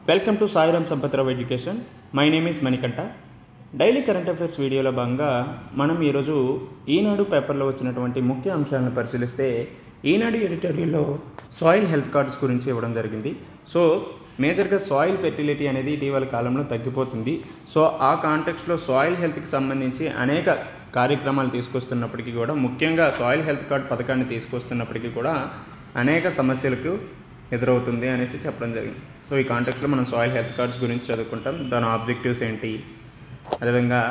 welcome to Sairam Sampathrao education my name is Manikanta daily current affairs వీడియోలో భాగంగా మనం ఈరోజు ఈనాడు పేపర్లో వచ్చినటువంటి ముఖ్య అంశాలను పరిశీలిస్తే ఈనాడు ఎడిటోరియల్లో సాయిల్ హెల్త్ కార్డ్స్ గురించి ఇవ్వడం జరిగింది సో మేజర్గా సాయిల్ ఫెర్టిలిటీ అనేది ఇటీవల కాలంలో తగ్గిపోతుంది సో ఆ కాంటెక్స్లో సాయిల్ హెల్త్కి సంబంధించి అనేక కార్యక్రమాలు తీసుకొస్తున్నప్పటికీ కూడా ముఖ్యంగా సాయిల్ హెల్త్ కార్డ్ పథకాన్ని తీసుకొస్తున్నప్పటికీ కూడా అనేక సమస్యలకు ఎదురవుతుంది అనేసి చెప్పడం జరిగింది సో ఈ కాంటెక్స్లో మనం సాయిల్ హెల్త్ కార్డ్స్ గురించి చదువుకుంటాం దాని ఆబ్జెక్టివ్స్ ఏంటి అదేవిధంగా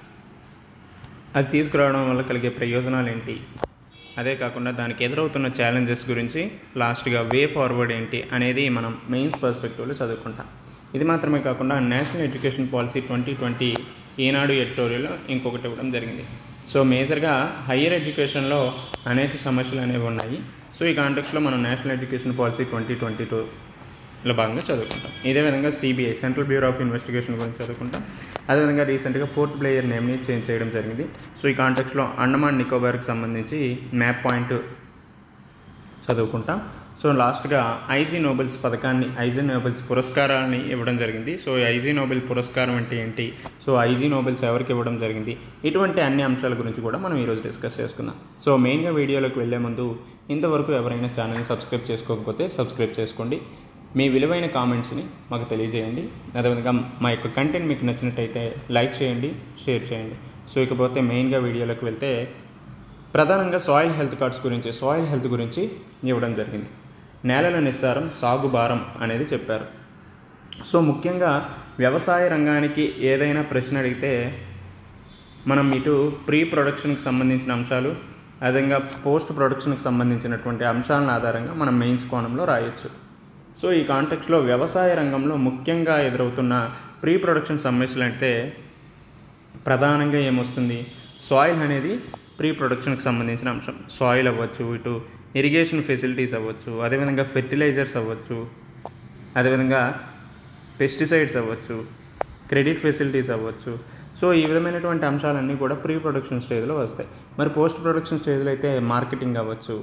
అది తీసుకురావడం వల్ల కలిగే ప్రయోజనాలు ఏంటి అదే కాకుండా దానికి ఎదురవుతున్న ఛాలెంజెస్ గురించి లాస్ట్గా వే ఫార్వర్డ్ ఏంటి అనేది మనం మెయిన్స్ పర్స్పెక్టివ్లో చదువుకుంటాం ఇది మాత్రమే కాకుండా national education policy twenty twenty Eenadu ఎడిటోరియల్లో ఇంకొకటి ఇవ్వడం జరిగింది సో మేజర్గా హయ్యర్ ఎడ్యుకేషన్లో అనేక సమస్యలు అనేవి ఉన్నాయి సో ఈ కాంటెక్స్లో మనం national education policy twenty twenty టూలో భాగంగా చదువుకుంటాం ఇదే విధంగా CBI central bureau of investigation గురించి చదువుకుంటాం అదేవిధంగా రీసెంట్గా పోర్ట్ ప్లేయర్ నేమ్ని చేంజ్ చేయడం జరిగింది సో ఈ కాంటెక్స్లో అండమాన్ నికోబార్కి సంబంధించి మ్యాప్ పాయింట్ చదువుకుంటాం సో లాస్ట్గా ఐజీ నోబెల్స్ పథకాన్ని ఐజీ నోబెల్స్ పురస్కారాన్ని ఇవ్వడం జరిగింది సో ఈ ఐజీ నోబెల్ పురస్కారం అంటే ఏంటి సో ఐజీ నోబెల్స్ ఎవరికి ఇవ్వడం జరిగింది ఇటువంటి అన్ని అంశాల గురించి కూడా మనం ఈరోజు డిస్కస్ చేసుకుందాం సో మెయిన్గా వీడియోలోకి వెళ్లే ముందు ఇంతవరకు ఎవరైనా ఛానల్ని సబ్స్క్రైబ్ చేసుకోకపోతే సబ్స్క్రైబ్ చేసుకోండి మీ విలువైన కామెంట్స్ని మాకు తెలియజేయండి అదేవిధంగా మా యొక్క కంటెంట్ మీకు నచ్చినట్టయితే లైక్ చేయండి షేర్ చేయండి సో ఇకపోతే మెయిన్గా వీడియోలోకి వెళ్తే ప్రధానంగా సాయిల్ హెల్త్ కార్డ్స్ గురించి సాయిల్ హెల్త్ గురించి ఇవ్వడం జరిగింది నేలల నిస్సారం సాగు భారం అనేది చెప్పారు సో ముఖ్యంగా వ్యవసాయ రంగానికి ఏదైనా ప్రశ్న అడిగితే మనం ఇటు ప్రీ ప్రొడక్షన్కి సంబంధించిన అంశాలు అదేవిధంగా పోస్ట్ ప్రొడక్షన్కి సంబంధించినటువంటి అంశాలను ఆధారంగా మనం మెయిన్స్ కోణంలో రాయొచ్చు సో ఈ కాంటెక్స్లో వ్యవసాయ రంగంలో ముఖ్యంగా ఎదురవుతున్న ప్రీ ప్రొడక్షన్ సమస్యలు అంటే ప్రధానంగా ఏమొస్తుంది సాయిల్ అనేది ప్రీ ప్రొడక్షన్కి సంబంధించిన అంశం సాయిల్ అవ్వచ్చు ఇటు ఇరిగేషన్ ఫెసిలిటీస్ అవ్వచ్చు అదేవిధంగా ఫెర్టిలైజర్స్ అవ్వచ్చు అదేవిధంగా పెస్టిసైడ్స్ అవ్వచ్చు క్రెడిట్ ఫెసిలిటీస్ అవ్వచ్చు సో ఈ విధమైనటువంటి అంశాలన్నీ కూడా ప్రీ ప్రొడక్షన్ స్టేజ్లో వస్తాయి మరి పోస్ట్ ప్రొడక్షన్ స్టేజ్లో అయితే మార్కెటింగ్ అవ్వచ్చు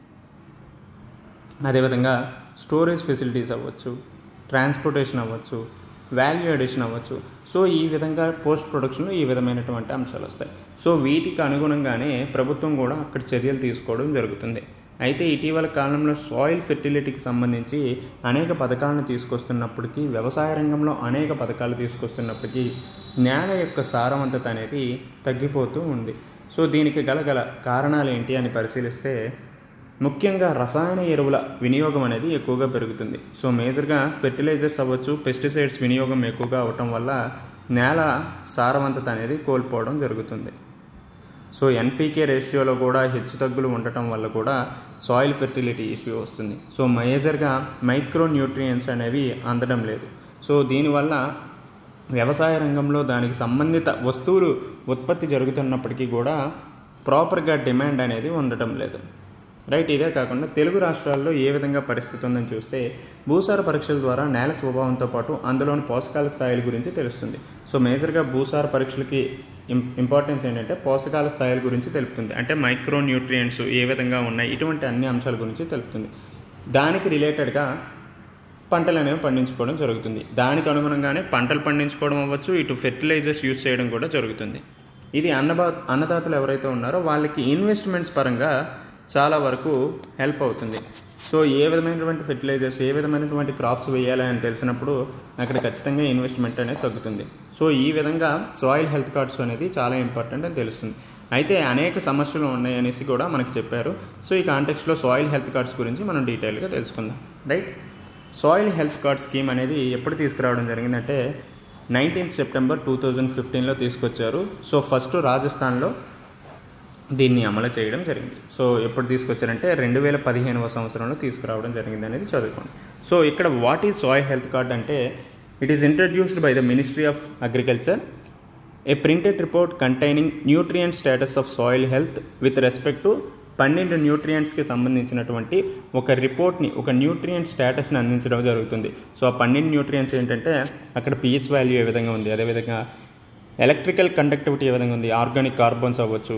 అదేవిధంగా స్టోరేజ్ ఫెసిలిటీస్ అవ్వచ్చు ట్రాన్స్పోర్టేషన్ అవ్వచ్చు వాల్యూ అడిషన్ అవ్వచ్చు సో ఈ విధంగా పోస్ట్ ప్రొడక్షన్లో ఈ విధమైనటువంటి అంశాలు వస్తాయి సో వీటికి అనుగుణంగానే ప్రభుత్వం కూడా అక్కడ చర్యలు తీసుకోవడం జరుగుతుంది అయితే ఇటీవల కాలంలో సాయిల్ ఫెర్టిలిటీకి సంబంధించి అనేక పథకాలను తీసుకొస్తున్నప్పటికీ వ్యవసాయ రంగంలో అనేక పథకాలు తీసుకొస్తున్నప్పటికీ నేల యొక్క సారవంతత అనేది తగ్గిపోతూ ఉంది సో దీనికి గల గల కారణాలు ఏంటి అని పరిశీలిస్తే ముఖ్యంగా రసాయన ఎరువుల వినియోగం అనేది ఎక్కువగా పెరుగుతుంది సో మేజర్గా ఫెర్టిలైజర్స్ అవ్వచ్చు పెస్టిసైడ్స్ వినియోగం ఎక్కువగా అవటం వల్ల నేల సారవంతత అనేది కోల్పోవడం జరుగుతుంది సో ఎన్పీకే రేషియోలో కూడా హెచ్చుతగ్గులు ఉండటం వల్ల కూడా సాయిల్ ఫెర్టిలిటీ ఇష్యూ వస్తుంది సో మేజర్గా మైక్రో న్యూట్రియంట్స్ అనేవి అందడం లేదు సో దీనివల్ల వ్యవసాయ రంగంలో దానికి సంబంధిత వస్తువులు ఉత్పత్తి జరుగుతున్నప్పటికీ కూడా ప్రాపర్గా డిమాండ్ అనేది ఉండటం లేదు రైట్ ఇదే కాకుండా తెలుగు రాష్ట్రాల్లో ఏ విధంగా పరిస్థితి ఉందని చూస్తే భూసార పరీక్షల ద్వారా నేల స్వభావంతో పాటు అందులోని పోషకాల స్థాయిల గురించి తెలుస్తుంది సో మేజర్గా భూసార పరీక్షలకి ఇంపార్టెన్స్ ఏంటంటే పోషకాల స్థాయిల గురించి తెలుపుతుంది అంటే మైక్రో న్యూట్రియంట్స్ ఏ విధంగా ఉన్నాయి ఇటువంటి అన్ని అంశాల గురించి తెలుపుతుంది దానికి రిలేటెడ్గా పంటలు అనేవి పండించుకోవడం జరుగుతుంది దానికి అనుగుణంగానే పంటలు పండించుకోవడం అవ్వచ్చు ఇటు ఫెర్టిలైజర్స్ యూస్ చేయడం కూడా జరుగుతుంది ఇది అన్నబా అన్నదాతలు ఎవరైతే ఉన్నారో వాళ్ళకి ఇన్వెస్ట్మెంట్స్ పరంగా చాలా వరకు హెల్ప్ అవుతుంది సో ఏ విధమైనటువంటి ఫెర్టిలైజర్స్ ఏ విధమైనటువంటి క్రాప్స్ వేయాలి అని తెలిసినప్పుడు అక్కడ ఖచ్చితంగా ఇన్వెస్ట్మెంట్ అనేది తగ్గుతుంది సో ఈ విధంగా సాయిల్ హెల్త్ కార్డ్స్ అనేది చాలా ఇంపార్టెంట్ అని తెలుస్తుంది అయితే అనేక సమస్యలు ఉన్నాయి అనేసి కూడా మనకి చెప్పారు సో ఈ కాంటెక్స్లో సాయిల్ హెల్త్ కార్డ్స్ గురించి మనం డీటెయిల్గా తెలుసుకుందాం right soil health card scheme అనేది ఎప్పుడు తీసుకురావడం జరిగిందంటే నైన్టీన్త్ సెప్టెంబర్ టూ థౌజండ్ ఫిఫ్టీన్లో తీసుకొచ్చారు సో ఫస్ట్ రాజస్థాన్లో దీన్ని అమలు చేయడం జరిగింది సో ఎప్పుడు తీసుకొచ్చారంటే రెండు వేల పదిహేనవ సంవత్సరంలో తీసుకురావడం జరిగింది అనేది చదువుకోండి సో ఇక్కడ what is soil health card అంటే it is introduced by the ministry of agriculture a printed report containing nutrient status of soil health with respect to పన్నెండు న్యూట్రియంట్స్కి సంబంధించినటువంటి ఒక రిపోర్ట్ని ఒక న్యూట్రియంట్ స్టేటస్ని అందించడం జరుగుతుంది సో ఆ పన్నెండు న్యూట్రియంట్స్ ఏంటంటే అక్కడ పిహెచ్ వాల్యూ ఏ విధంగా ఉంది అదేవిధంగా ఎలక్ట్రికల్ కండక్టివిటీ ఏ విధంగా ఉంది ఆర్గానిక్ కార్బన్స్ అవ్వచ్చు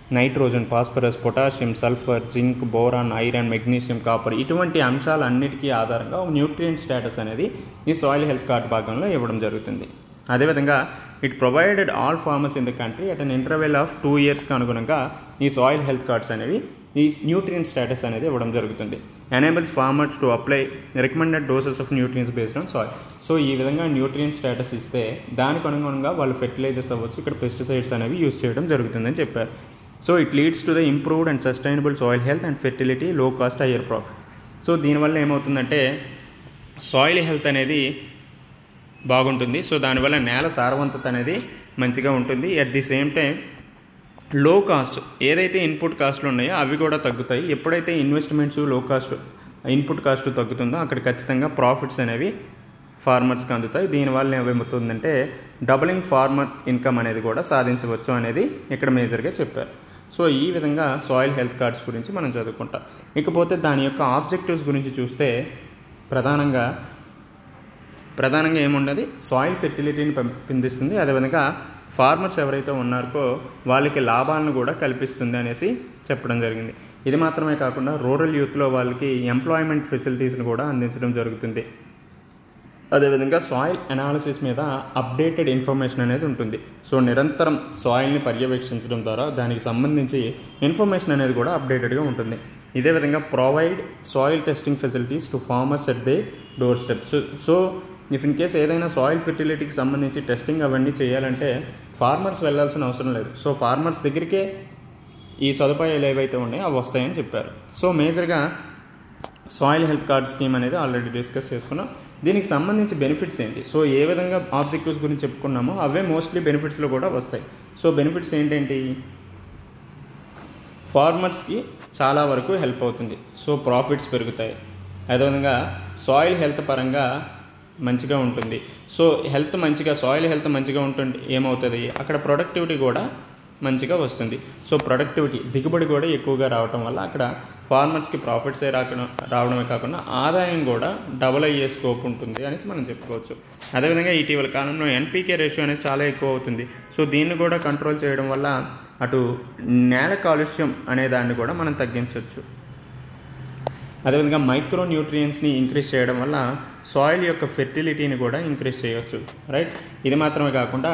nitrogen phosphorus potassium sulphur zinc boron iron magnesium copper ఇటువంటి అంశాలన్నిటికీ ఆధారంగా న్యూట్రియంట్ స్టేటస్ అనేది ఈ సాయిల్ హెల్త్ కార్డ్ భాగంలో ఇవ్వడం జరుగుతుంది అదేవిధంగా it provided all farmers in the country at an interval of two ఇయర్స్కి అనుగుణంగా ఈ సాయిల్ హెల్త్ కార్డ్స్ అనేవి ఈ న్యూట్రియంట్ స్టేటస్ అనేది ఇవ్వడం జరుగుతుంది enables farmers to apply recommended doses of nutrients based on soil so ఈ విధంగా న్యూట్రియంట్ స్టేటస్ ఇస్తే దానికి అనుగుణంగా వాళ్ళు ఫెర్టిలైజర్స్ అవ్వచ్చు ఇక్కడ పెస్టిసైడ్స్ అనేవి యూస్ చేయడం జరుగుతుందని చెప్పారు so it leads to the improved and sustainable soil health and fertility low cost higher profits so దీనివల్ల ఏమవుతుందంటే సాయిల్ హెల్త్ అనేది బాగుంటుంది సో దానివల్ల నేల సారవంతత అనేది మంచిగా ఉంటుంది at the same time low cost ఏదైతే ఇన్పుట్ కాస్ట్లు ఉన్నాయో అవి కూడా తగ్గుతాయి ఎప్పుడైతే ఇన్వెస్ట్మెంట్స్ లో కాస్ట్ ఇన్పుట్ కాస్ట్ తగ్గుతుందో అక్కడ ఖచ్చితంగా ప్రాఫిట్స్ అనేవి ఫార్మర్స్కి అందుతాయి దీనివల్ల ఏమవుతుందంటే డబలింగ్ ఫార్మర్ ఇన్కమ్ అనేది కూడా సాధించవచ్చు అనేది ఇక్కడ మేజర్గా చెప్పారు సో ఈ విధంగా సాయిల్ హెల్త్ కార్డ్స్ గురించి మనం చదువుకుంటాం ఇకపోతే దాని యొక్క ఆబ్జెక్టివ్స్ గురించి చూస్తే ప్రధానంగా ప్రధానంగా ఏముండదు సాయిల్ ఫెర్టిలిటీని పెంపిస్తుంది అదేవిధంగా ఫార్మర్స్ ఎవరైతే ఉన్నారో వాళ్ళకి లాభాలను కూడా కల్పిస్తుంది అనేసి చెప్పడం జరిగింది ఇది మాత్రమే కాకుండా రూరల్ యూత్లో వాళ్ళకి ఎంప్లాయ్మెంట్ ఫెసిలిటీస్ని కూడా అందించడం జరుగుతుంది అదేవిధంగా సాయిల్ అనాలిసిస్ మీద అప్డేటెడ్ ఇన్ఫర్మేషన్ అనేది ఉంటుంది సో నిరంతరం సాయిల్ని పర్యవేక్షించడం ద్వారా దానికి సంబంధించి ఇన్ఫర్మేషన్ అనేది కూడా అప్డేటెడ్గా ఉంటుంది ఇదే విధంగా provide soil testing facilities to farmers at they doorsteps so if in case ఏదైనా సాయిల్ ఫెర్టిలిటీకి సంబంధించి టెస్టింగ్ అవన్నీ చేయాలంటే ఫార్మర్స్ వెళ్ళాల్సిన అవసరం లేదు సో ఫార్మర్స్ దగ్గరికే ఈ సదుపాయాలు ఏవైతే ఉన్నాయో అవి వస్తాయని చెప్పారు సో మేజర్గా సాయిల్ హెల్త్ కార్డ్ స్కీమ్ అనేది ఆల్రెడీ డిస్కస్ చేసుకున్నాం దీనికి సంబంధించి బెనిఫిట్స్ ఏంటి సో ఏ విధంగా ఆబ్జెక్టివ్స్ గురించి చెప్పుకున్నామో అవే మోస్ట్లీ బెనిఫిట్స్లో కూడా వస్తాయి సో బెనిఫిట్స్ ఏంటంటే ఫార్మర్స్కి చాలా వరకు హెల్ప్ అవుతుంది సో ప్రాఫిట్స్ పెరుగుతాయి అదేవిధంగా సాయిల్ హెల్త్ పరంగా మంచిగా ఉంటుంది సో హెల్త్ మంచిగా సాయిల్ హెల్త్ మంచిగా ఉంటుంది ఏమవుతుంది అక్కడ ప్రొడక్టివిటీ కూడా మంచిగా వస్తుంది సో ప్రొడక్టివిటీ దిగుబడి కూడా ఎక్కువగా రావటం వల్ల అక్కడ ఫార్మర్స్కి ప్రాఫిట్సే రాకడం రావడమే కాకుండా ఆదాయం కూడా డబుల్ అయ్యే స్కోప్ ఉంటుంది అనేసి మనం చెప్పుకోవచ్చు అదేవిధంగా ఇటీవల కాలంలో ఎన్పీకే రేషియో అనేది చాలా ఎక్కువ అవుతుంది సో దీన్ని కూడా కంట్రోల్ చేయడం వల్ల అటు నేల కాలుష్యం అనే దాన్ని కూడా మనం తగ్గించవచ్చు అదేవిధంగా మైక్రో న్యూట్రియంట్స్ని ఇంక్రీజ్ చేయడం వల్ల సాయిల్ యొక్క ఫెర్టిలిటీని కూడా ఇంక్రీజ్ చేయవచ్చు రైట్ ఇది మాత్రమే కాకుండా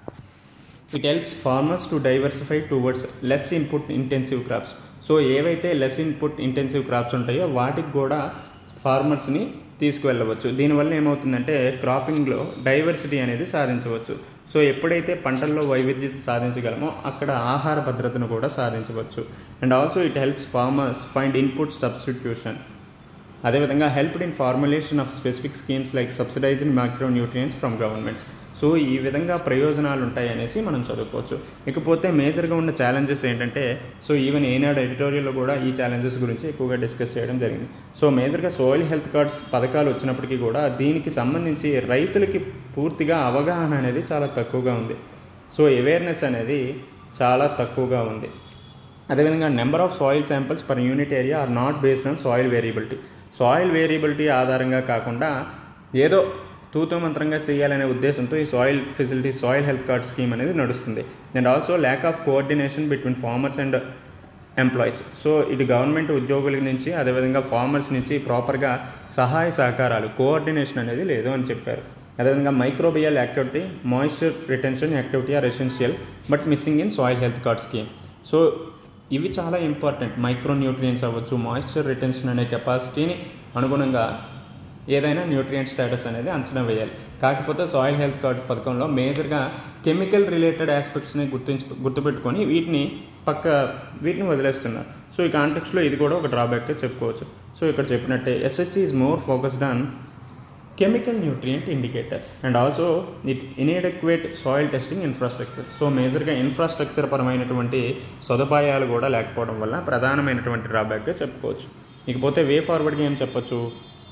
it helps farmers to diversify towards less input intensive crops so ఏవైతే లెస్ ఇన్పుట్ ఇంటెన్సివ్ క్రాప్స్ ఉంటాయో వాటికి కూడా ఫార్మర్స్ని తీసుకువెళ్ళవచ్చు దీనివల్ల ఏమవుతుందంటే క్రాపింగ్లో డైవర్సిటీ అనేది సాధించవచ్చు సో ఎప్పుడైతే పంటల్లో వైవిధ్యత సాధించగలమో అక్కడ ఆహార భద్రతను కూడా సాధించవచ్చు and also it helps farmers find input substitution అదేవిధంగా helped in formulation of specific schemes like subsidised micro nutrients from governments so ఈ విధంగా ప్రయోజనాలు ఉంటాయి అనేసి మనం చదువుకోవచ్చు ఇకపోతే మేజర్గా ఉన్న ఛాలెంజెస్ ఏంటంటే సో ఈవెన్ ఏనాడు ఎడిటోరియల్లో కూడా ఈ ఛాలెంజెస్ గురించి ఎక్కువగా డిస్కస్ చేయడం జరిగింది సో మేజర్గా సోయిల్ హెల్త్ కార్డ్స్ పథకాలు వచ్చినప్పటికీ కూడా దీనికి సంబంధించి రైతులకి పూర్తిగా అవగాహన అనేది చాలా తక్కువగా ఉంది సో అవేర్నెస్ అనేది చాలా తక్కువగా ఉంది అదేవిధంగా number of soil samples per unit area are not based on soil variability soil variability ఆధారంగా కాకుండా ఏదో తూతూ మంత్రంగా చేయాలనే ఉద్దేశంతో ఈ soil facility soil health card scheme అనేది నడుస్తుంది and also lack of coordination between farmers and employees so ఇటు గవర్నమెంట్ ఉద్యోగుల నుంచి అదేవిధంగా ఫార్మర్స్ నుంచి ప్రాపర్గా సహాయ సహకారాలు కోఆర్డినేషన్ అనేది లేదు అని చెప్పారు అదేవిధంగా microbial activity moisture retention activity are essential but missing in soil health card scheme so ఇవి చాలా ఇంపార్టెంట్ మైక్రో న్యూట్రియంట్స్ అవ్వచ్చు మాయిశ్చర్ రిటెన్షన్ అనే కెపాసిటీని అనుగుణంగా ఏదైనా న్యూట్రియంట్ స్టేటస్ అనేది అంచనా వేయాలి కాకపోతే సాయిల్ హెల్త్ కార్డ్ పథకంలో మేజర్గా కెమికల్ రిలేటెడ్ ఆస్పెక్ట్స్ని గుర్తించి గుర్తుపెట్టుకొని వీటిని పక్క వీటిని వదిలేస్తున్నారు సో ఈ కాంటెక్స్లో ఇది కూడా ఒక డ్రాబ్యాక్గా చెప్పుకోవచ్చు సో ఇక్కడ చెప్పినట్టే SHE is more focused on chemical nutrient indicators and also it inadequate soil testing infrastructure so మేజర్గా ఇన్ఫ్రాస్ట్రక్చర్ పరమైనటువంటి సదుపాయాలు కూడా లేకపోవడం వల్ల ప్రధానమైనటువంటి డ్రాబ్యాక్గా చెప్పుకోవచ్చు ఇకపోతే వే ఫార్వర్డ్గా ఏం చెప్పొచ్చు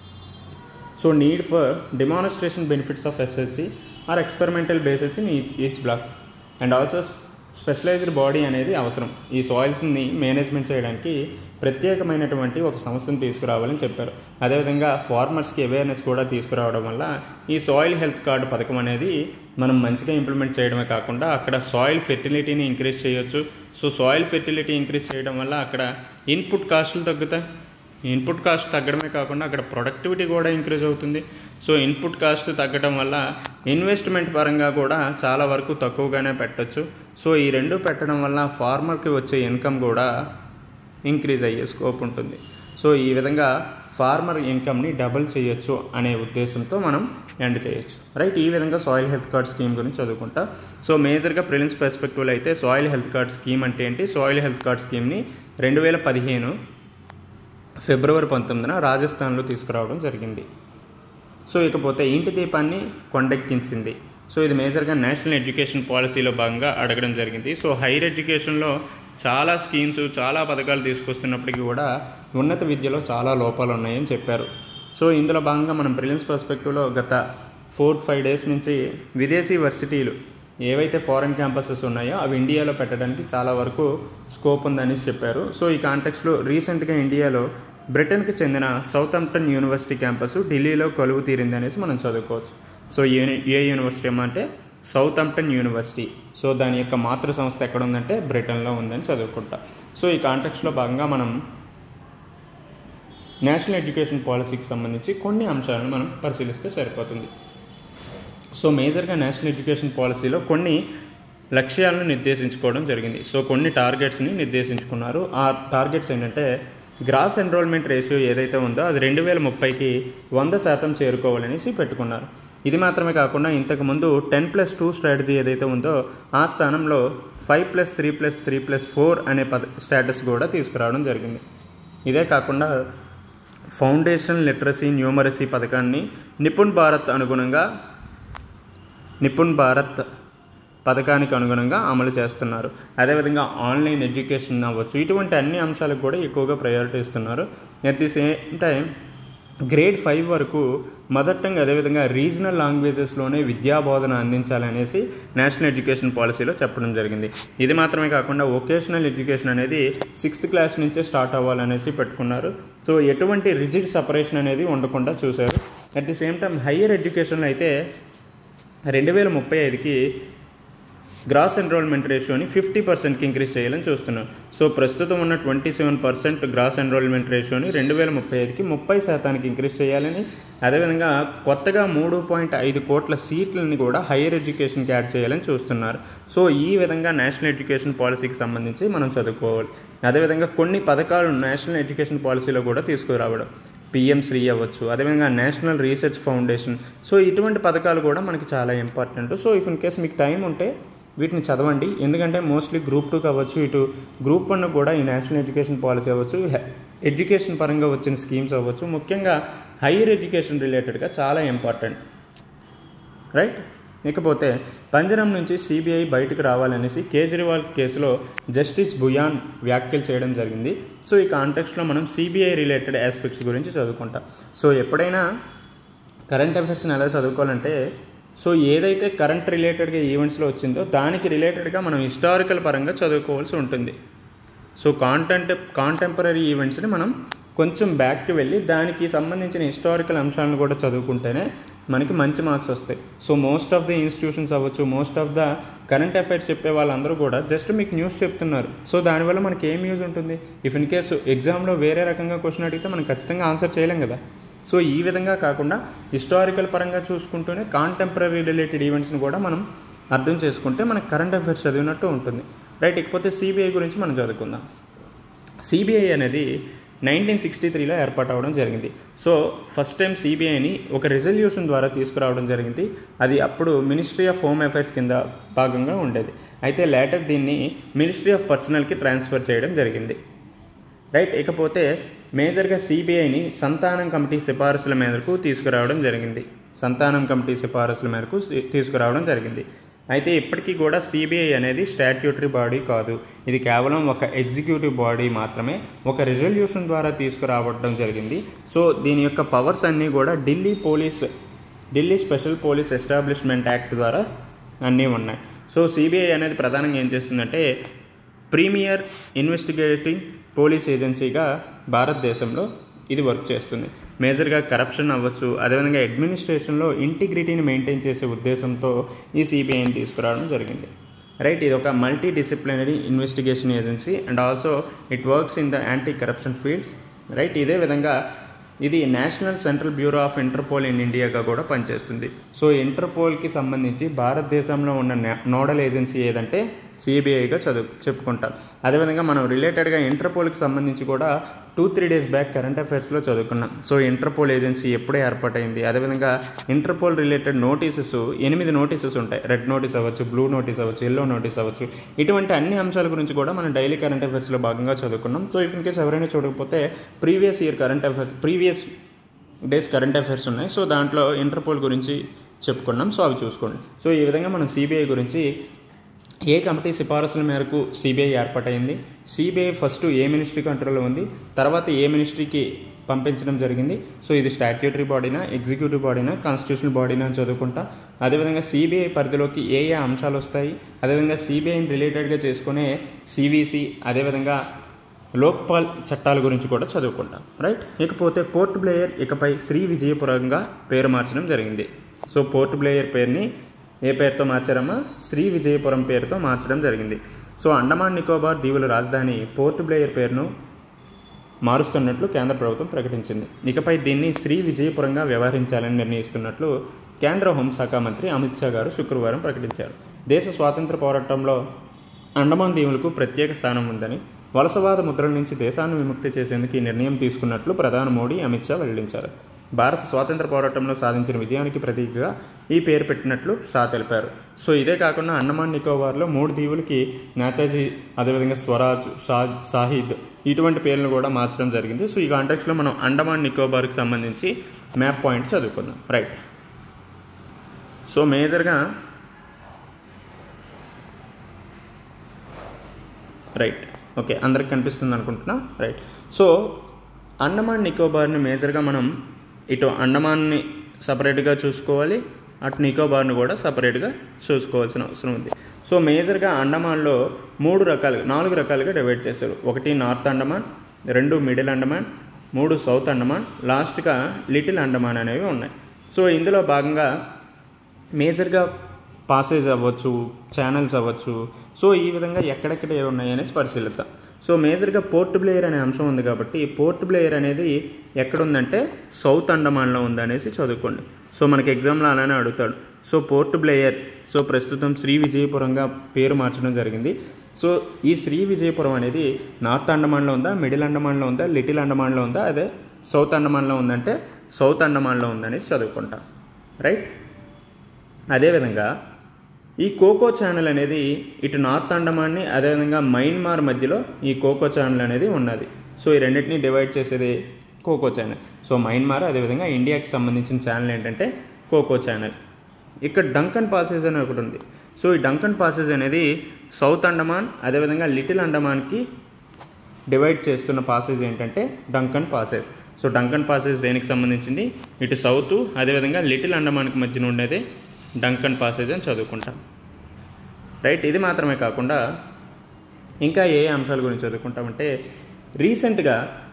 so need for demonstration benefits of SSC are experimental basis in each block and also specialised body అనేది అవసరం ఈ సాయిల్స్ని మేనేజ్మెంట్ చేయడానికి ప్రత్యేకమైనటువంటి ఒక సంస్థను తీసుకురావాలని చెప్పారు అదేవిధంగా ఫార్మర్స్కి అవేర్నెస్ కూడా తీసుకురావడం వల్ల ఈ సాయిల్ హెల్త్ కార్డు పథకం అనేది మనం మంచిగా ఇంప్లిమెంట్ చేయడమే కాకుండా అక్కడ సాయిల్ ఫెర్టిలిటీని ఇంక్రీజ్ చేయొచ్చు సో సాయిల్ ఫెర్టిలిటీ ఇంక్రీజ్ చేయడం వల్ల అక్కడ ఇన్పుట్ కాస్టులు తగ్గుతాయి ఇన్పుట్ కాస్ట్ తగ్గడమే కాకుండా అక్కడ ప్రొడక్టివిటీ కూడా ఇంక్రీజ్ అవుతుంది సో ఇన్పుట్ కాస్ట్ తగ్గడం వల్ల ఇన్వెస్ట్మెంట్ పరంగా కూడా చాలా వరకు తక్కువగానే పెట్టచ్చు సో ఈ రెండు పెట్టడం వల్ల ఫార్మర్కి వచ్చే ఇన్కమ్ కూడా ఇంక్రీజ్ అయ్యే స్కోప్ ఉంటుంది సో ఈ విధంగా ఫార్మర్ ఇన్కమ్ని డబుల్ చేయొచ్చు అనే ఉద్దేశంతో మనం ఎండ్ చేయొచ్చు రైట్ ఈ విధంగా సాయిల్ హెల్త్ కార్డ్ స్కీమ్ గురించి చదువుకుంటా సో మేజర్గా ప్రిలిమ్స్ పర్స్పెక్టివ్లో అయితే సాయిల్ హెల్త్ కార్డ్ స్కీమ్ అంటే ఏంటి సాయిల్ హెల్త్ కార్డ్ స్కీమ్ని రెండు వేల పదిహేను ఫిబ్రవరి పంతొమ్మిదిన రాజస్థాన్లో తీసుకురావడం జరిగింది సో ఇకపోతే ఇంటి దీపాన్ని కొండెక్కించింది సో ఇది మేజర్గా నేషనల్ ఎడ్యుకేషన్ పాలసీలో భాగంగా అడగడం జరిగింది సో హైయర్ ఎడ్యుకేషన్లో చాలా స్కీమ్స్ చాలా పథకాలు తీసుకొస్తున్నప్పటికీ కూడా ఉన్నత విద్యలో చాలా లోపాలు ఉన్నాయని చెప్పారు సో ఇందులో భాగంగా మనం ప్రిలిమ్స్ పర్స్పెక్టివ్లో గత ఫోర్ ఫైవ్ డేస్ నుంచి విదేశీ వర్సిటీలు ఏవైతే ఫారెన్ క్యాంపసెస్ ఉన్నాయో అవి ఇండియాలో పెట్టడానికి చాలా వరకు స్కోప్ ఉందని చెప్పారు సో ఈ కాంటెక్స్లో రీసెంట్గా ఇండియాలో బ్రిటన్కి చెందిన సౌత్ అంప్టన్ యూనివర్సిటీ క్యాంపస్ ఢిల్లీలో కొలువు తీరింది అనేసి మనం చదువుకోవచ్చు సో ఏ ఏ యూనివర్సిటీ ఏమంటే సౌత్ అంప్టన్ యూనివర్సిటీ సో దాని యొక్క మాతృ సంస్థ ఎక్కడ ఉందంటే బ్రిటన్లో ఉందని చదువుకుంటా సో ఈ కాంటెక్స్లో భాగంగా మనం నేషనల్ ఎడ్యుకేషన్ పాలసీకి సంబంధించి కొన్ని అంశాలను మనం పరిశీలిస్తే సరిపోతుంది సో మేజర్గా నేషనల్ ఎడ్యుకేషన్ పాలసీలో కొన్ని లక్ష్యాలను నిర్దేశించుకోవడం జరిగింది సో కొన్ని టార్గెట్స్ని నిర్దేశించుకున్నారు ఆ టార్గెట్స్ ఏంటంటే గ్రాస్ ఎన్రోల్మెంట్ రేషియో ఏదైతే ఉందో అది రెండు వేల ముప్పైకి వంద శాతం చేరుకోవాలనేసి పెట్టుకున్నారు ఇది మాత్రమే కాకుండా ఇంతకుముందు టెన్ ప్లస్ టూ స్ట్రాటజీ ఏదైతే ఉందో ఆ స్థానంలో five plus three plus three plus four అనే పద స్టేటస్ కూడా తీసుకురావడం జరిగింది ఇదే కాకుండా ఫౌండేషన్ లిటరసీ న్యూమరసీ పథకాన్ని నిపుణ్ భారత్ అనుగుణంగా నిపుణ్ భారత్ పథకానికి అనుగుణంగా అమలు చేస్తున్నారు అదేవిధంగా ఆన్లైన్ ఎడ్యుకేషన్ అవ్వచ్చు ఇటువంటి అన్ని అంశాలకు కూడా ఎక్కువగా ప్రయారిటీ ఇస్తున్నారు at the same time grade five వరకు మదర్ టంగ్ అదేవిధంగా రీజనల్ లాంగ్వేజెస్లోనే విద్యా బోధన అందించాలనేసి నేషనల్ ఎడ్యుకేషన్ పాలసీలో చెప్పడం జరిగింది ఇది మాత్రమే కాకుండా వొకేషనల్ ఎడ్యుకేషన్ అనేది సిక్స్త్ క్లాస్ నుంచే స్టార్ట్ అవ్వాలనేసి పెట్టుకున్నారు సో ఎటువంటి రిజిడ్ సపరేషన్ అనేది ఉండకుండా చూశారు at the same time higher ఎడ్యుకేషన్లో అయితే రెండు వేల ముప్పై ఐదుకి గ్రాస్ ఎన్రోల్మెంట్ రేషియోని ఫిఫ్టీ పర్సెంట్కి ఇంక్రీజ్ చేయాలని చూస్తున్నారు సో ప్రస్తుతం ఉన్న twenty seven percent gross enrollment రేషియోని రెండు వేల ముప్పై ఐదుకి ముప్పై శాతానికి ఇంక్రీజ్ చేయాలని అదేవిధంగా కొత్తగా మూడు పాయింట్ ఐదు కోట్ల సీట్లని కూడా హైయర్ ఎడ్యుకేషన్కి యాడ్ చేయాలని చూస్తున్నారు సో ఈ విధంగా నేషనల్ ఎడ్యుకేషన్ పాలసీకి సంబంధించి మనం చదువుకోవాలి అదేవిధంగా కొన్ని పథకాలు నేషనల్ ఎడ్యుకేషన్ పాలసీలో కూడా తీసుకురావడం పిఎం శ్రీ అవ్వచ్చు అదేవిధంగా నేషనల్ రీసెర్చ్ ఫౌండేషన్ సో ఇటువంటి పథకాలు కూడా మనకి చాలా important so if in case మీకు టైం ఉంటే వీటిని చదవండి ఎందుకంటే మోస్ట్లీ గ్రూప్ టూకి అవ్వచ్చు ఇటు గ్రూప్ వన్ కూడా ఈ నేషనల్ ఎడ్యుకేషన్ పాలసీ అవ్వచ్చు ఎడ్యుకేషన్ పరంగా వచ్చిన స్కీమ్స్ అవ్వచ్చు ముఖ్యంగా హైయర్ ఎడ్యుకేషన్ రిలేటెడ్గా చాలా ఇంపార్టెంట్ రైట్ ఇకపోతే పంజరం నుంచి సిబిఐ బయటకు రావాలనేసి కేజ్రీవాల్ కేసులో జస్టిస్ బుయాన్ వ్యాఖ్యలు చేయడం జరిగింది సో ఈ కాంటెక్స్లో మనం సిబిఐ రిలేటెడ్ ఆస్పెక్ట్స్ గురించి చదువుకుంటాం సో ఎప్పుడైనా కరెంట్ అఫైర్స్ని ఎలా చదువుకోవాలంటే సో ఏదైతే కరెంట్ రిలేటెడ్గా ఈవెంట్స్లో వచ్చిందో దానికి రిలేటెడ్గా మనం హిస్టారికల్ పరంగా చదువుకోవాల్సి ఉంటుంది సో కాంటెంట్ కాంటెంపరీ ఈవెంట్స్ని మనం కొంచెం బ్యాక్కి వెళ్ళి దానికి సంబంధించిన హిస్టారికల్ అంశాలను కూడా చదువుకుంటేనే మనకి మంచి మార్క్స్ వస్తాయి so most of the institutions అవ్వచ్చు most of the current affairs చెప్పే వాళ్ళందరూ కూడా జస్ట్ మీకు న్యూస్ చెప్తున్నారు సో దానివల్ల మనకి ఏం యూజ్ ఉంటుంది ఇఫ్ ఇన్ కేసు ఎగ్జామ్లో వేరే రకంగా క్వశ్చన్ అడిగితే మనం ఖచ్చితంగా ఆన్సర్ చేయలేం కదా సో ఈ విధంగా కాకుండా హిస్టారికల్ పరంగా చూసుకుంటూనే కాంటెంపరీ రిలేటెడ్ ఈవెంట్స్ని కూడా మనం అర్థం చేసుకుంటే మనకు కరెంట్ అఫైర్స్ చదివినట్టు ఉంటుంది రైట్ ఇకపోతే సిబిఐ గురించి మనం చదువుకుందాం సిబిఐ అనేది నైన్టీన్ సిక్స్టీ త్రీలో ఏర్పాటు అవడం జరిగింది సో ఫస్ట్ టైం సిబిఐని ఒక రిజల్యూషన్ ద్వారా తీసుకురావడం జరిగింది అది అప్పుడు మినిస్ట్రీ ఆఫ్ హోమ్ అఫైర్స్ కింద భాగంగా ఉండేది అయితే లేటర్ దీన్ని మినిస్ట్రీ ఆఫ్ పర్సనల్కి ట్రాన్స్ఫర్ చేయడం జరిగింది రైట్ ఇకపోతే మేజర్గా సిబిఐని సంతానం కమిటీ సిఫారసుల మేరకు తీసుకురావడం జరిగింది సంతానం కమిటీ సిఫారసుల మేరకు తీసుకురావడం జరిగింది అయితే ఇప్పటికీ కూడా సిబిఐ అనేది స్టాట్యూటరీ బాడీ కాదు ఇది కేవలం ఒక ఎగ్జిక్యూటివ్ బాడీ మాత్రమే ఒక రిజల్యూషన్ ద్వారా తీసుకురావడం జరిగింది సో దీని యొక్క పవర్స్ అన్నీ కూడా Delhi police Delhi special police establishment act ద్వారా అన్నీ ఉన్నాయి సో సిబిఐ అనేది ప్రధానంగా ఏం చేస్తుందంటే ప్రీమియర్ ఇన్వెస్టిగేటింగ్ పోలీస్ ఏజెన్సీగా భారతదేశంలో ఇది వర్క్ చేస్తుంది మేజర్గా కరప్షన్ అవ్వచ్చు అదేవిధంగా అడ్మినిస్ట్రేషన్లో ఇంటిగ్రిటీని మెయింటైన్ చేసే ఉద్దేశంతో ఈ సిబిఐని తీసుకురావడం జరిగింది రైట్ ఇది ఒక multi disciplinary investigation agency and also it works in the anti corruption fields right ఇదే విధంగా ఇది national central bureau of Interpol in ఇండియాగా కూడా పనిచేస్తుంది సో ఇంటర్పోల్కి సంబంధించి భారతదేశంలో ఉన్న నే- నోడల్ ఏజెన్సీ ఏదంటే సిబిఐగా చదువు చెప్పుకుంటాం అదేవిధంగా మనం రిలేటెడ్గా ఇంటర్పోల్కి సంబంధించి కూడా two three days back current అఫైర్స్లో చదువుకున్నాం సో ఇంటర్పోల్ ఏజెన్సీ ఎప్పుడే ఏర్పాటైంది అదేవిధంగా ఇంటర్పోల్ రిలేటెడ్ నోటీసెస్ ఎనిమిది నోటీసెస్ ఉంటాయి రెడ్ నోటీస్ అవ్వచ్చు బ్లూ నోటీస్ అవ్వచ్చు ఎల్లో నోటీస్ అవ్వచ్చు ఇటువంటి అన్ని అంశాల గురించి కూడా మనం డైలీ కరెంట్ అఫైర్స్లో భాగంగా చదువుకున్నాం సో ఇన్ కేసు ఎవరైనా చూడకపోతే previous year current affairs previous days current affairs ఉన్నాయి సో దాంట్లో ఇంటర్పోల్ గురించి చెప్పుకున్నాం సో అవి చూసుకోండి సో ఈ విధంగా మనం సిబిఐ గురించి ఏ కమిటీ సిఫారసుల మేరకు సిబిఐ ఏర్పాటైంది సిబిఐ ఫస్ట్ ఏ మినిస్ట్రీ కంట్రోల్లో ఉంది తర్వాత ఏ మినిస్ట్రీకి పంపించడం జరిగింది సో ఇది స్టాట్యూటరీ బాడీనా ఎగ్జిక్యూటివ్ బాడీనా కాన్స్టిట్యూషనల్ బాడీనా అని చదువుకుంటా అదేవిధంగా సిబిఐ పరిధిలోకి ఏ ఏ అంశాలు వస్తాయి అదేవిధంగా సిబిఐని రిలేటెడ్గా చేసుకునే సివిసి అదేవిధంగా లోక్పాల్ చట్టాల గురించి కూడా చదువుకుంటాం రైట్ ఇకపోతే పోర్ట్ బ్లేయర్ ఇకపై శ్రీ విజయపురంగా పేరు మార్చడం జరిగింది సో పోర్ట్ బ్లేయర్ పేరుని ఏ పేరుతో మార్చారమ్మా శ్రీ విజయపురం పేరుతో మార్చడం జరిగింది సో అండమాన్ నికోబార్ దీవుల రాజధాని పోర్ట్ బ్లేయర్ పేరును మారుస్తున్నట్లు కేంద్ర ప్రభుత్వం ప్రకటించింది ఇకపై దీన్ని శ్రీ విజయపురంగా వ్యవహరించాలని నిర్ణయిస్తున్నట్లు కేంద్ర హోంశాఖ మంత్రి అమిత్ షా గారు శుక్రవారం ప్రకటించారు దేశ స్వాతంత్ర పోరాటంలో అండమాన్ దీవులకు ప్రత్యేక స్థానం ఉందని వలసవాద ముద్రల నుంచి దేశాన్ని విముక్తి చేసేందుకు ఈ నిర్ణయం తీసుకున్నట్లు ప్రధాని మోడీ అమిత్ షా వెల్లడించారు భారత స్వాతంత్ర పోరాటంలో సాధించిన విజయానికి ప్రతీకగా ఈ పేరు పెట్టినట్లు షా తెలిపారు సో ఇదే కాకుండా అండమాన్ నికోబార్లో మూడు దీవులకి నేతాజీ అదేవిధంగా స్వరాజ్ షా షాహిద్ ఇటువంటి పేర్లను కూడా మార్చడం జరిగింది సో ఈ కాంటెక్స్లో మనం అండమాన్ నికోబార్కి సంబంధించి మ్యాప్ పాయింట్ చదువుకుందాం రైట్ సో మేజర్గా రైట్ ఓకే అందరికి కనిపిస్తుంది అనుకుంటున్నా రైట్ సో అండమాన్ నికోబార్ని మేజర్గా మనం ఇటు అండమాన్ని సపరేట్గా చూసుకోవాలి అటు నికోబార్ని కూడా సపరేట్గా చూసుకోవాల్సిన అవసరం ఉంది సో మేజర్గా అండమాన్లో మూడు రకాలుగా నాలుగు రకాలుగా డివైడ్ చేశారు ఒకటి నార్త్ అండమాన్ రెండు మిడిల్ అండమాన్ మూడు సౌత్ అండమాన్ లాస్ట్గా లిటిల్ అండమాన్ అనేవి ఉన్నాయి సో ఇందులో భాగంగా మేజర్గా పాసేజ్ అవ్వచ్చు ఛానల్స్ అవ్వచ్చు సో ఈ విధంగా ఎక్కడెక్కడ ఏ ఉన్నాయి అనేసి పరిశీలిద్దాం సో మేజర్గా పోర్ట్ బ్లేయర్ అనే అంశం ఉంది కాబట్టి పోర్ట్ బ్లేయర్ అనేది ఎక్కడుందంటే సౌత్ అండమాన్లో ఉందనేసి చదువుకోండి సో మనకి ఎగ్జామ్లో అలానే అడుగుతాడు సో పోర్ట్ బ్లేయర్ సో ప్రస్తుతం శ్రీ విజయపురంగా పేరు మార్చడం జరిగింది సో ఈ శ్రీ విజయపురం అనేది నార్త్ అండమాన్లో ఉందా మిడిల్ అండమాన్లో ఉందా లిటిల్ అండమాన్లో ఉందా అదే సౌత్ అండమాన్లో ఉందంటే సౌత్ అండమాన్లో ఉందనేసి చదువుకుంటాం రైట్ అదేవిధంగా ఈ కోకో ఛానల్ అనేది ఇటు నార్త్ అండమాన్ని అదేవిధంగా మైన్మార్ మధ్యలో ఈ కోకో ఛానల్ అనేది ఉన్నది సో ఈ రెండింటిని డివైడ్ చేసేది కోకో ఛానల్ సో మైన్మార్ అదేవిధంగా ఇండియాకి సంబంధించిన ఛానల్ ఏంటంటే కోకో ఛానల్ ఇక్కడ డంకన్ పాసేజ్ అని ఒకటి ఉంది సో ఈ డంకన్ పాసేజ్ అనేది సౌత్ అండమాన్ అదేవిధంగా లిటిల్ అండమాన్కి డివైడ్ చేస్తున్న పాసేజ్ ఏంటంటే Duncan passage so Duncan passage దేనికి సంబంధించింది ఇటు సౌత్ అదేవిధంగా లిటిల్ అండమాన్కి మధ్యన ఉండేది డంకన్ పాసేజ్ అని చదువుకుంటాం రైట్ ఇది మాత్రమే కాకుండా ఇంకా ఏ ఏ అంశాల గురించి చదువుకుంటామంటే రీసెంట్గా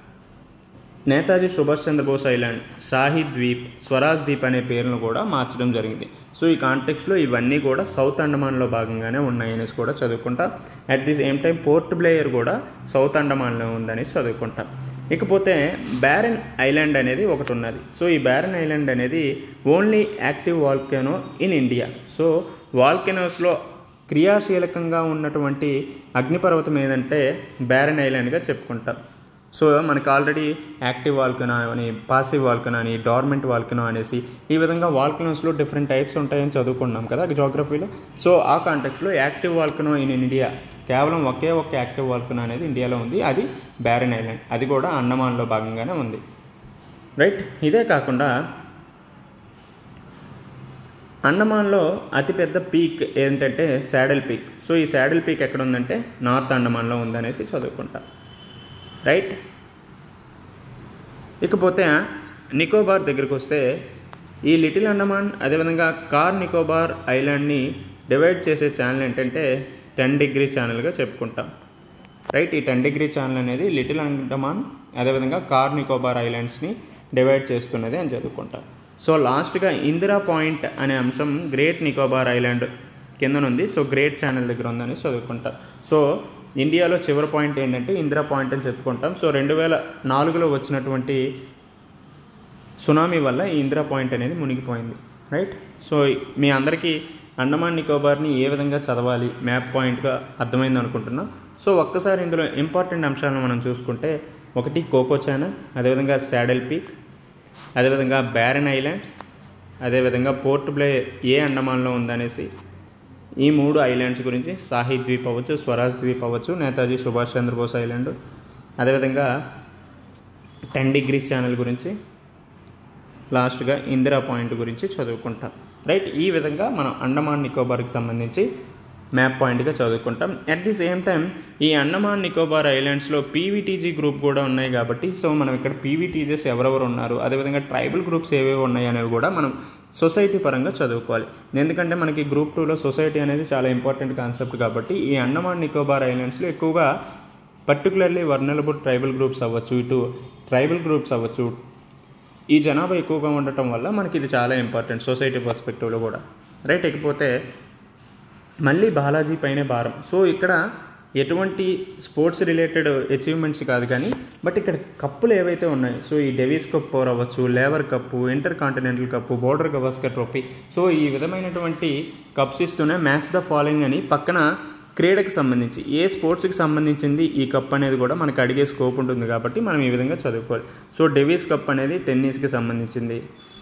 నేతాజీ సుభాష్ చంద్రబోస్ ఐలాండ్ షాహిద్ ద్వీప్ స్వరాజ్ ద్వీప్ అనే పేర్లను కూడా మార్చడం జరిగింది సో ఈ కాంటెక్స్లో ఇవన్నీ కూడా సౌత్ అండమాన్లో భాగంగానే ఉన్నాయనేసి కూడా చదువుకుంటాం at the same time Port Blair కూడా సౌత్ అండమాన్లో ఉందనేసి చదువుకుంటాం ఇకపోతే బ్యారన్ ఐలాండ్ అనేది ఒకటి ఉన్నది సో ఈ బ్యారన్ ఐలాండ్ అనేది only active volcano in India so వాల్కెనోస్లో క్రియాశీలకంగా ఉన్నటువంటి అగ్నిపర్వతం ఏదంటే బ్యారన్ ఐలాండ్గా చెప్పుకుంటాం సో మనకి ఆల్రెడీ యాక్టివ్ వాల్కనో అని పాసివ్ వాల్కనో అని డార్మెంట్ వాల్కనో అనేసి ఈ విధంగా వాల్కనోస్లో డిఫరెంట్ టైప్స్ ఉంటాయని చదువుకున్నాం కదా జోగ్రఫీలో సో ఆ కాంటెక్స్లో యాక్టివ్ వాల్కనో ఇన్ ఇండియా కేవలం ఒకే ఒక యాక్టివ్ వాల్కనో అనేది ఇండియాలో ఉంది అది బ్యారన్ ఐలాండ్ అది కూడా అండమాన్లో భాగంగానే ఉంది రైట్ ఇదే కాకుండా అండమాన్లో అతిపెద్ద పీక్ ఏంటంటే శాడిల్ పీక్ సో ఈ శాడిల్ పీక్ ఎక్కడ ఉందంటే నార్త్ అండమాన్లో ఉందనేసి చదువుకుంటా రైట్ ఇకపోతే నికోబార్ దగ్గరికి వస్తే ఈ లిటిల్ అండమాన్ అదేవిధంగా కార్ నికోబార్ ఐలాండ్ని డివైడ్ చేసే ఛానల్ ఏంటంటే టెన్ డిగ్రీ ఛానల్గా చెప్పుకుంటాం రైట్ ఈ టెన్ డిగ్రీ ఛానల్ అనేది లిటిల్ అండమాన్ అదేవిధంగా కార్ నికోబార్ ఐలాండ్స్ని డివైడ్ చేస్తున్నది అని చదువుకుంటాం సో లాస్ట్గా ఇందిరా పాయింట్ అనే అంశం గ్రేట్ నికోబార్ ఐలాండ్ కింద ఉంది సో గ్రేట్ ఛానల్ దగ్గర ఉందని చదువుకుంటాం సో ఇండియాలో చివరి పాయింట్ ఏంటంటే ఇందిరా పాయింట్ అని చెప్పుకుంటాం సో రెండు వేల నాలుగులో వచ్చినటువంటి సునామీ వల్ల ఈ ఇందిరా పాయింట్ అనేది మునిగిపోయింది రైట్ సో మీ అందరికీ అండమాన్ నికోబార్ని ఏ విధంగా చదవాలి మ్యాప్ పాయింట్గా అర్థమైంది అనుకుంటున్నా సో ఒక్కసారి ఇందులో ఇంపార్టెంట్ అంశాలను మనం చూసుకుంటే ఒకటి కోకోచానా అదేవిధంగా శాడల్ పీక్ అదేవిధంగా బ్యారన్ ఐలాండ్స్ అదేవిధంగా పోర్ట్ బ్లే ఏ అండమాన్లో ఉందనేసి ఈ మూడు ఐలాండ్స్ గురించి సాహి ద్వీప్ అవ్వచ్చు స్వరాజ్ ద్వీప్ అవ్వచ్చు నేతాజీ సుభాష్ చంద్రబోస్ ఐలాండ్ అదేవిధంగా టెన్ డిగ్రీస్ ఛానల్ గురించి లాస్ట్గా ఇందిరా పాయింట్ గురించి చదువుకుంటాం రైట్ ఈ విధంగా మనం అండమాన్ నికోబార్కి సంబంధించి మ్యాప్ పాయింట్గా చదువుకుంటాం అట్ ది సేమ్ టైం ఈ అండమాన్ నికోబార్ ఐలాండ్స్లో పీవీటీజీ గ్రూప్ కూడా ఉన్నాయి కాబట్టి సో మనం ఇక్కడ పీవీటీజెస్ ఎవరెవరు ఉన్నారు అదేవిధంగా ట్రైబల్ గ్రూప్స్ ఏవేవి ఉన్నాయి అనేవి కూడా మనం సొసైటీ పరంగా చదువుకోవాలి ఎందుకంటే మనకి గ్రూప్ టూలో సొసైటీ అనేది చాలా ఇంపార్టెంట్ కాన్సెప్ట్ కాబట్టి ఈ అండమాన్ నికోబార్ ఐలాండ్స్లో ఎక్కువగా పర్టికులర్లీ వర్నలబుల్ ట్రైబల్ గ్రూప్స్ అవ్వచ్చు ఇటు ట్రైబల్ గ్రూప్స్ అవ్వచ్చు ఈ జనాభా ఎక్కువగా ఉండటం వల్ల మనకి ఇది చాలా ఇంపార్టెంట్ సొసైటీ పర్స్పెక్టివ్లో కూడా రైట్ ఇకపోతే మళ్ళీ బాలాజీ పైనే భారం సో ఇక్కడ ఎటువంటి స్పోర్ట్స్ రిలేటెడ్ అచీవ్మెంట్స్ కాదు కానీ బట్ ఇక్కడ కప్పులు ఏవైతే ఉన్నాయో సో ఈ డెవిస్ కప్ పవర్ అవ్వచ్చు Laver cup inter continental cup Border Gavaskar trophy so ఈ విధమైనటువంటి కప్స్ ఇస్తూనే మ్యాచ్ ద ఫాలోయింగ్ అని పక్కన క్రీడకి సంబంధించి ఏ స్పోర్ట్స్కి సంబంధించింది ఈ కప్ అనేది కూడా మనకు అడిగే స్కోప్ ఉంటుంది కాబట్టి మనం ఈ విధంగా చదువుకోవాలి సో డెవిస్ కప్ అనేది టెన్నిస్కి సంబంధించింది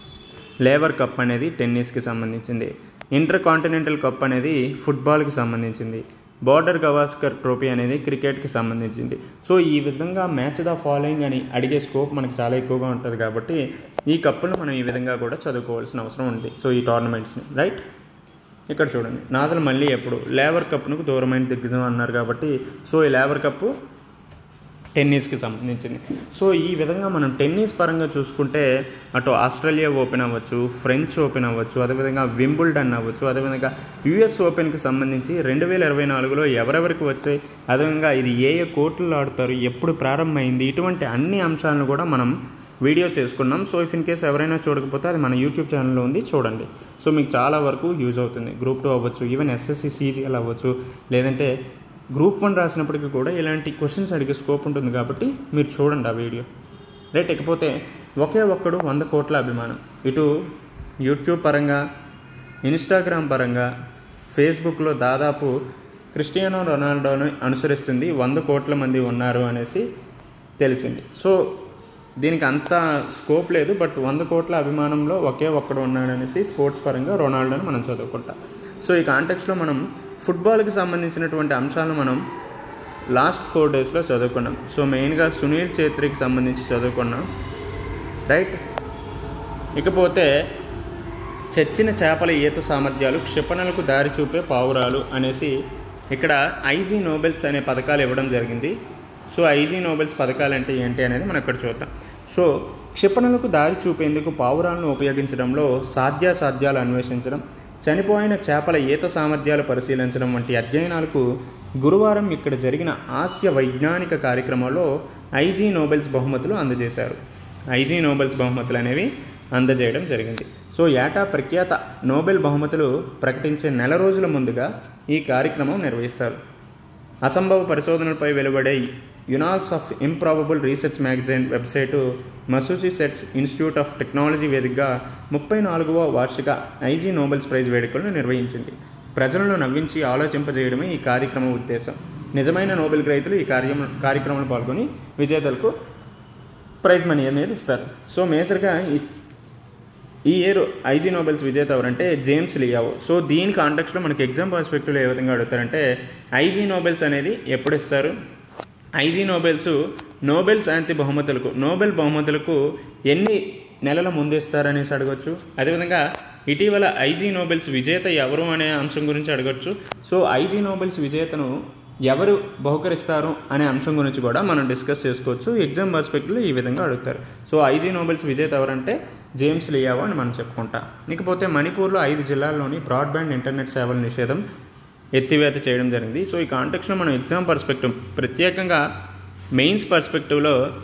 లేవర్ కప్ అనేది టెన్నిస్కి సంబంధించింది ఇంటర్ కాంటినెంటల్ కప్ అనేది ఫుట్బాల్కి సంబంధించింది బార్డర్ గవాస్కర్ ట్రోఫీ అనేది క్రికెట్కి సంబంధించింది సో ఈ విధంగా మ్యాచ్ ద ఫాలోయింగ్ అని అడిగే స్కోప్ మనకు చాలా ఎక్కువగా ఉంటుంది కాబట్టి ఈ కప్పులు మనం ఈ విధంగా కూడా చదువుకోవాల్సిన అవసరం ఉంది సో ఈ టోర్నమెంట్స్ని రైట్ ఇక్కడ చూడండి నాదలు మళ్ళీ ఎప్పుడు లేబర్ కప్ను దూరమైన దిగ్గజం అన్నారు కాబట్టి సో ఈ లేబర్ కప్పు టెన్నిస్కి సంబంధించింది సో ఈ విధంగా మనం టెన్నిస్ పరంగా చూసుకుంటే అటు ఆస్ట్రేలియా ఓపెన్ అవ్వచ్చు ఫ్రెంచ్ ఓపెన్ అవ్వచ్చు అదేవిధంగా వింబుల్డన్ అవ్వచ్చు అదేవిధంగా యుఎస్ ఓపెన్కి సంబంధించి రెండు వేల ఇరవై నాలుగులో ఎవరెవరికి వచ్చాయి అదేవిధంగా ఇది ఏ ఏ కోర్టుల్లో ఆడుతారు ఎప్పుడు ప్రారంభమైంది ఇటువంటి అన్ని అంశాలను కూడా మనం వీడియో చేసుకున్నాం సో ఇఫ్ ఇన్ కేస్ ఎవరైనా చూడకపోతే అది మన యూట్యూబ్ ఛానల్లో ఉంది చూడండి సో మీకు చాలా వరకు యూజ్ అవుతుంది గ్రూప్ టూ అవ్వచ్చు ఈవెన్ ఎస్ఎస్సి సీజీఎల్ అవ్వచ్చు లేదంటే గ్రూప్ వన్ రాసినప్పటికీ కూడా ఇలాంటి క్వశ్చన్స్ అడిగే స్కోప్ ఉంటుంది కాబట్టి మీరు చూడండి ఆ వీడియో రైట్ ఇకపోతే ఒకే ఒక్కడు వంద కోట్ల అభిమానం ఇటు యూట్యూబ్ పరంగా ఇన్స్టాగ్రామ్ పరంగా ఫేస్బుక్లో దాదాపు క్రిస్టియానో రొనాల్డోని అనుసరిస్తుంది వంద కోట్ల మంది ఉన్నారు అనేసి తెలిసింది సో దీనికి అంత స్కోప్ లేదు బట్ వంద కోట్ల అభిమానంలో ఒకే ఒక్కడు ఉన్నాడనేసి స్పోర్ట్స్ పరంగా రొనాల్డోని మనం చదువుకుంటాం సో ఈ కాంటెక్స్లో మనం ఫుట్బాల్కి సంబంధించినటువంటి అంశాలను మనం లాస్ట్ ఫోర్ డేస్లో చదువుకున్నాం సో మెయిన్గా సునీల్ ఛేత్రికి సంబంధించి చదువుకున్నాం రైట్ ఇకపోతే చచ్చిన చేపల ఈత సామర్థ్యాలు క్షిపణులకు దారి చూపే పావురాలు అనేసి ఇక్కడ ఐజీ నోబెల్స్ అనే పథకాలు ఇవ్వడం జరిగింది సో ఐజీ నోబెల్స్ పథకాలు అంటే ఏంటి అనేది మనం ఇక్కడ చూద్దాం సో క్షిపణులకు దారి చూపేందుకు పావురాలను ఉపయోగించడంలో సాధ్యాసాధ్యాలు అన్వేషించడం చనిపోయిన చేపల ఈత సామర్థ్యాలు పరిశీలించడం వంటి అధ్యయనాలకు గురువారం ఇక్కడ జరిగిన ఆసియా వైజ్ఞానిక కార్యక్రమంలో ఐజీ నోబెల్స్ బహుమతులు అందజేశారు ఐజీ నోబెల్స్ బహుమతులు అనేవి అందజేయడం జరిగింది సో ఏటా ప్రఖ్యాత నోబెల్ బహుమతులు ప్రకటించే నెల రోజుల ముందుగా ఈ కార్యక్రమం నిర్వహిస్తారు అసంభవ పరిశోధనలపై వెలువడే annals of improbable research magazine website Massachusetts institute of technology వేదికగా ముప్పై నాలుగవ వార్షిక ఐజీ నోబెల్స్ ప్రైజ్ వేడుకలను నిర్వహించింది ప్రజలను నవ్వించి ఆలోచింపజేయడమే ఈ కార్యక్రమం ఉద్దేశం నిజమైన నోబెల్ గ్రహీతలు ఈ కార్యం కార్యక్రమంలో పాల్గొని విజేతలకు ప్రైజ్ మనీ అనేది ఇస్తారు సో మేజర్గా ఈ ఈ ఇయర్ ఐజీ నోబెల్స్ విజేత ఎవరంటే జేమ్స్ లియావో సో దీని కాంటెక్స్లో మనకి ఎగ్జామ్ పర్స్పెక్టివ్లో ఏ విధంగా అడుగుతారంటే ఐజీ నోబెల్స్ అనేది ఎప్పుడు ఇస్తారు ఐజీ నోబెల్స్ నోబెల్ శాంతి బహుమతులకు నోబెల్ బహుమతులకు ఎన్ని నెలల ముందు ఇస్తారనేసి అడగచ్చు అదేవిధంగా ఇటీవల ఐజీ నోబెల్స్ విజేత ఎవరు అనే అంశం గురించి అడగచ్చు సో ఐజీ నోబెల్స్ విజేతను ఎవరు బహుకరిస్తారు అనే అంశం గురించి కూడా మనం డిస్కస్ చేసుకోవచ్చు ఎగ్జామ్ పర్స్పెక్టివ్లో ఈ విధంగా అడుగుతారు సో ఐజీ నోబెల్స్ విజేత ఎవరంటే జేమ్స్ లియావో అని మనం చెప్పుకుంటాం ఇకపోతే మణిపూర్లో ఐదు జిల్లాల్లోని బ్రాడ్బ్యాండ్ ఇంటర్నెట్ సేవల నిషేధం ఎత్తివేత చేయడం జరిగింది సో ఈ కాంటెక్స్లో మనం ఎగ్జామ్ పర్స్పెక్టివ్ ప్రత్యేకంగా మెయిన్స్ పర్స్పెక్టివ్లో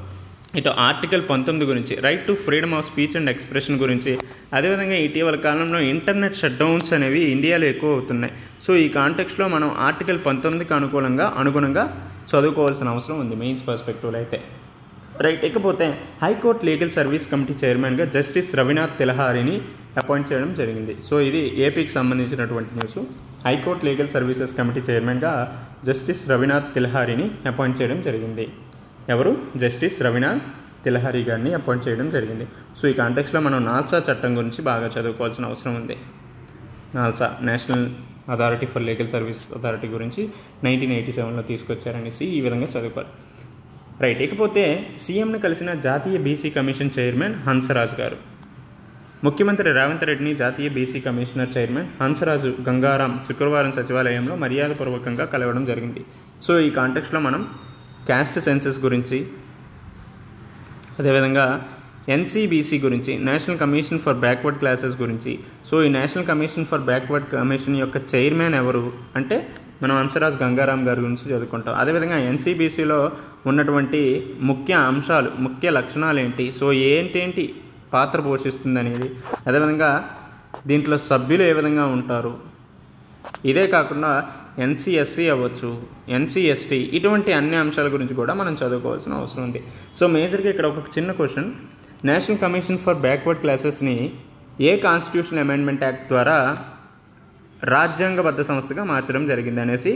ఇటు ఆర్టికల్ పంతొమ్మిది గురించి right to freedom of speech and expression గురించి అదేవిధంగా ఇటీవల కాలంలో ఇంటర్నెట్ షట్ డౌన్స్ అనేవి ఇండియాలో ఎక్కువ అవుతున్నాయి సో ఈ కాంటెక్స్లో మనం ఆర్టికల్ పంతొమ్మిదికి అనుకూలంగా అనుగుణంగా చదువుకోవాల్సిన అవసరం ఉంది మెయిన్స్ పర్స్పెక్టివ్లో అయితే రైట్ ఇకపోతే హైకోర్టు లీగల్ సర్వీస్ కమిటీ చైర్మన్గా జస్టిస్ రవినాథ్ తిలహారిని అపాయింట్ చేయడం జరిగింది సో ఇది ఏపీకి సంబంధించినటువంటి news high court legal services committee చైర్మన్గా జస్టిస్ రవినాథ్ తిలహారిని అపాయింట్ చేయడం జరిగింది ఎవరు జస్టిస్ రవినాథ్ తిలహరి గారిని అపాయింట్ చేయడం జరిగింది సో ఈ కాంటెక్స్లో మనం నాల్సా చట్టం గురించి బాగా చదువుకోవాల్సిన అవసరం ఉంది NALSA national authority for legal service authority గురించి నైన్టీన్ ఎయిటీ సెవెన్లో తీసుకొచ్చారనేసి ఈ విధంగా చదువుకోవాలి రైట్ ఇకపోతే సీఎంను కలిసిన జాతీయ బీసీ కమిషన్ చైర్మన్ హంసరాజ్ గారు ముఖ్యమంత్రి రేవంత్ రెడ్డిని జాతీయ BC commissioner chairman Hansraj Gangaram శుక్రవారం సచివాలయంలో మర్యాదపూర్వకంగా కలవడం జరిగింది సో ఈ కాంటెక్స్లో మనం క్యాస్ట్ సెన్సెస్ గురించి అదేవిధంగా ఎన్సీబీసీ గురించి national commission for backward classes గురించి సో ఈ national commission for backward commission యొక్క చైర్మన్ ఎవరు అంటే మనం హంసరాజ్ గంగారాం గారి గురించి చదువుకుంటాం అదేవిధంగా ఎన్సీబీసీలో ఉన్నటువంటి ముఖ్య అంశాలు ముఖ్య లక్షణాలు ఏంటి సో ఏంటేంటి పాత్ర పోషిస్తుంది అనేది అదేవిధంగా దీంట్లో సభ్యులు ఏ విధంగా ఉంటారు ఇదే కాకుండా ఎన్సిఎస్సి అవ్వచ్చు ఎన్సిఎస్టీ ఇటువంటి అన్ని అంశాల గురించి కూడా మనం చదువుకోవాల్సిన అవసరం ఉంది సో మేజర్గా ఇక్కడ ఒక చిన్న question national commission for backward క్లాసెస్ని ఏ కాన్స్టిట్యూషన్ అమెండ్మెంట్ యాక్ట్ ద్వారా రాజ్యాంగబద్ధ సంస్థగా మార్చడం జరిగింది అనేసి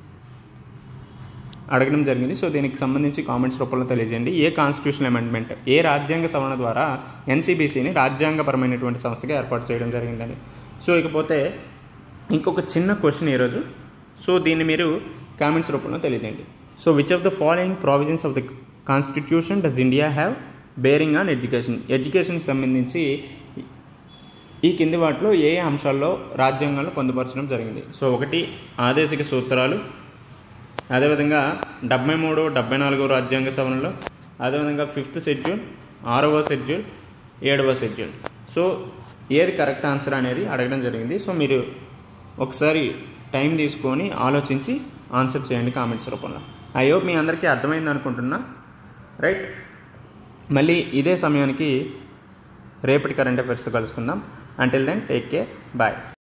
అడగడం జరిగింది సో దీనికి సంబంధించి కామెంట్స్ రూపంలో తెలియజేయండి ఏ కాన్స్టిట్యూషన్ అమెండ్మెంట్ ఏ రాజ్యాంగ సవరణ ద్వారా ఎన్సీబీసీని రాజ్యాంగపరమైనటువంటి సంస్థగా ఏర్పాటు చేయడం జరిగిందని సో ఇకపోతే ఇంకొక చిన్న క్వశ్చన్ ఈరోజు సో దీన్ని మీరు కామెంట్స్ రూపంలో తెలియజేయండి so which of the following provisions of the constitution does India have bearing on education ఎడ్యుకేషన్కి సంబంధించి ఈ కింది వాటిలో ఏ ఏ అంశాల్లో రాజ్యాంగంలో పొందుపరచడం జరిగింది సో ఒకటి ఆదేశిక సూత్రాలు అదేవిధంగా డెబ్బై మూడు డెబ్బై నాలుగో రాజ్యాంగ సవరణలో అదేవిధంగా ఫిఫ్త్ షెడ్యూల్ ఆరవ షెడ్యూల్ ఏడవ షెడ్యూల్ సో ఏది కరెక్ట్ ఆన్సర్ అనేది అడగడం జరిగింది సో మీరు ఒకసారి టైం తీసుకొని ఆలోచించి ఆన్సర్ చేయండి కామెంట్స్ రూపంలో ఐ హోప్ మీ అందరికీ అర్థమైంది అనుకుంటున్నా రైట్ మళ్ళీ ఇదే సమయానికి రేపటి కరెంట్ అఫైర్స్ కలుసుకుందాం until then take care bye